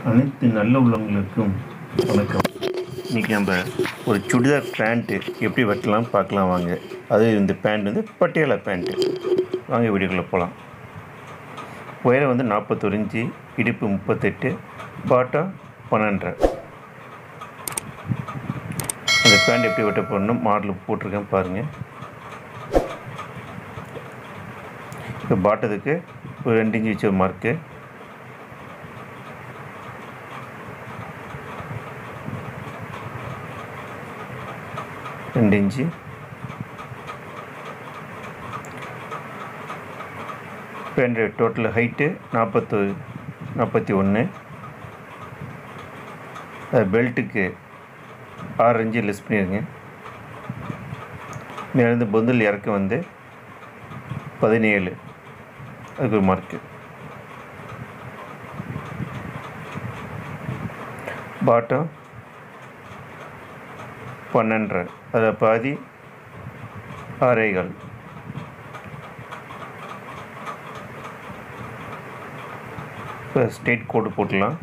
அனைத்து நல்ல உள்ளவங்களுக்கும் வணக்கம் இன்றைக்கி நம்ம ஒரு சுடிதார் பேண்ட்டு எப்படி வெட்டலாம் பார்க்கலாம் வாங்க அது இந்த பேண்ட் வந்து பட்டியாலா பேண்ட்டு வாங்க வீடியோக்குள்ளே போகலாம் உயரம் வந்து நாற்பத்தொரு இன்ச்சு இடுப்பு முப்பத்தெட்டு பாட்டம் பன்னெண்டரை இந்த பேண்ட் எப்படி வெட்ட போடணும் மாடல் போட்டிருக்கேன் பாருங்கள் இப்போ பாட்டத்துக்கு ஒரு ரெண்டு இன்ச்சு வச்ச மார்க்கு ரெண்டு இன்ச்சு பேண்ட் டோட்டல் ஹைட்டு நாற்பத்து நாற்பத்தி ஒன்று பெல்ட்டுக்கு ஆறு இன்ச்சு லெஸ் பண்ணிடுங்க மேலேருந்து பொந்தில் இறக்க வந்து பதினேழு அதுக்கு ஒரு மார்க்கு பாட்டம் பன்னெண்டரை அதில் பாதி ஆறேகால் இப்போ ஸ்டேட் கோடு போட்டுடலாம்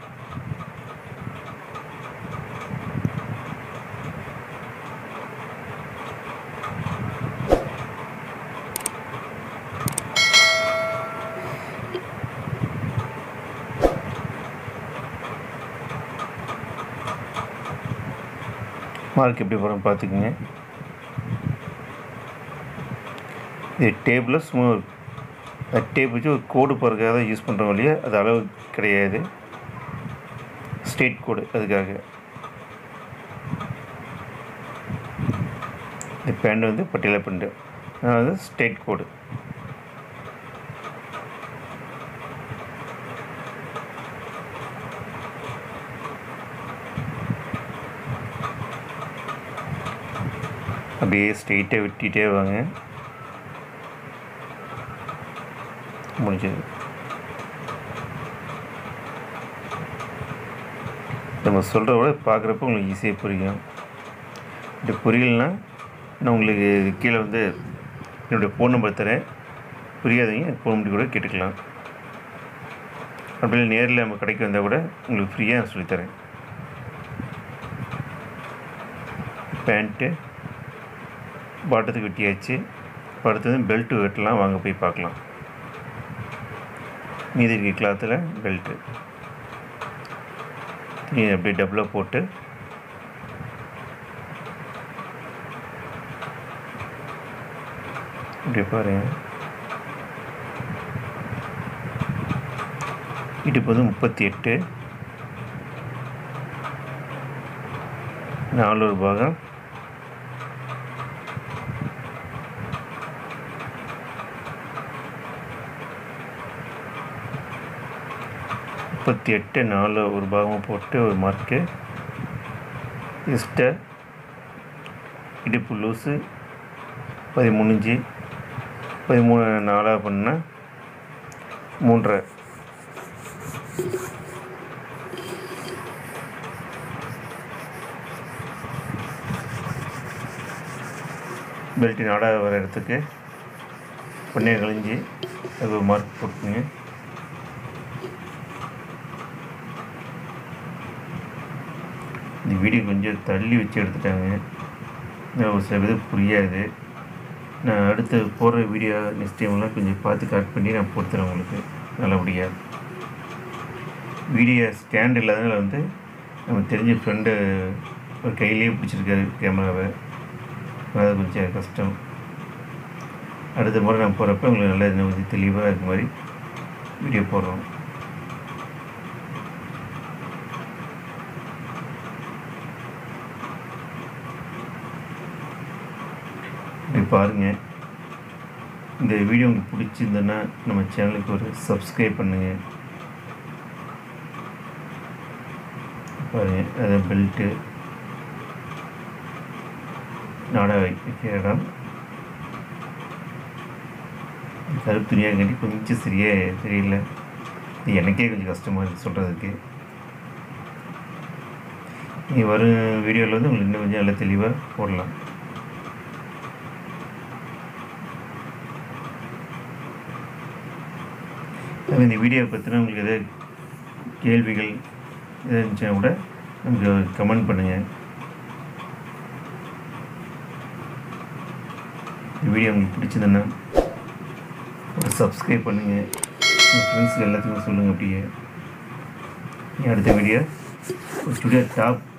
மார்க் எப்படி போகிறோம் பார்த்துக்குங்க இது டேபிளில் சும்மா டேப் வச்சு ஒரு கோடு போகிறதுக்காக தான் யூஸ் பண்ணுறோம் இல்லையா அது அளவு கிடையாது ஸ்டேட் கோடு அதுக்காக இந்த பேண்ட் வந்து பட்டியலை பேண்ட்டு அதாவது ஸ்டேட் கோடு அப்படியே ஸ்ட்ரெயிட்டாக விட்டிகிட்டே வாங்க முடிஞ்சது நம்ம சொல்கிறத விட பார்க்குறப்ப உங்களுக்கு ஈஸியாக புரியும் இப்படி புரியலனா நான் உங்களுக்கு கீழே வந்து என்னுடைய ஃபோன் நம்பர் தரேன் புரியாதவங்க ஃபோன் நம்பர் கூட கேட்டுக்கலாம் அப்படி நேரில் நம்ம கடைக்கு வந்தால் கூட உங்களுக்கு ஃப்ரீயாக நான் சொல்லித்தரேன் பேண்ட்டு பாட்டத்துக்கு வெட்டியாச்சு இப்போ அடுத்தது பெல்ட்டு வெட்டலாம் வாங்க போய் பார்க்கலாம் மீதி இருக்க கிளாத்தில் பெல்ட்டு துணி அப்படியே டபுளாக போட்டு இப்படி பாருங்க இடுப்பு வந்து முப்பத்தி எட்டு நாலு பாகம் முப்பத்தி எட்டு நாலு ஒரு பாகமாக போட்டு ஒரு மார்க்கு இஸ்டர் இடுப்பு லூஸு பதிமூணு இன்ச்சு பதிமூணு நாலாக பண்ணால் மூன்றரை பெல்ட் நாடாக வர இடத்துக்கு பொன்னியை கழிஞ்சி அது ஒரு மார்க் போட்டுங்க இந்த வீடியோ கொஞ்சம் தள்ளி வச்சு எடுத்துட்டாங்க ஒரு சில இது புரியாது நான் அடுத்து போடுற வீடியோ நெக்ஸ்ட் டைம்லாம் கொஞ்சம் பார்த்து கட் பண்ணி நான் போட்டுறேன் உங்களுக்கு நல்லபடியாக வீடியோ ஸ்டாண்ட் இல்லாதனால வந்து நம்ம தெரிஞ்ச ஃப்ரெண்டு ஒரு கையிலேயே பிடிச்சிருக்காரு கேமராவை அது கொஞ்சம் கஷ்டம் அடுத்த முறை நான் போகிறப்ப உங்களுக்கு நல்லா இன்னும் கொஞ்சம் தெளிவாக இருக்க மாதிரி வீடியோ போடுறோம் இப்படி பாருங்கள் இந்த வீடியோ உங்களுக்கு பிடிச்சிருந்ததுன்னா நம்ம சேனலுக்கு ஒரு சப்ஸ்கிரைப் பண்ணுங்கள் பாருங்கள் அது பெல்ட்டு நாடா வைக்கிற இடம் கருப்பு துணியாக கட்டி கொஞ்சம் சரியாக தெரியல இது எனக்கே கொஞ்சம் கஷ்டமாக இருக்குது சொல்கிறதுக்கு நீ வரும் வீடியோவில் வந்து உங்களுக்கு இன்னும் கொஞ்சம் நல்லா தெளிவாக போடலாம் அதே இந்த வீடியோவை பற்றின உங்களுக்கு எதாவது கேள்விகள் எது இருந்துச்சுன்னா கூட நமக்கு கமெண்ட் பண்ணுங்கள் இந்த வீடியோ உங்களுக்கு பிடிச்சதுன்னா ஒரு சப்ஸ்கிரைப் பண்ணுங்கள் உங்கள் ஃப்ரெண்ட்ஸுக்கு எல்லாத்துக்கும் சொல்லுங்கள் அப்படியே இனி அடுத்த வீடியோ ஒரு ஸ்டுடியோ டாப்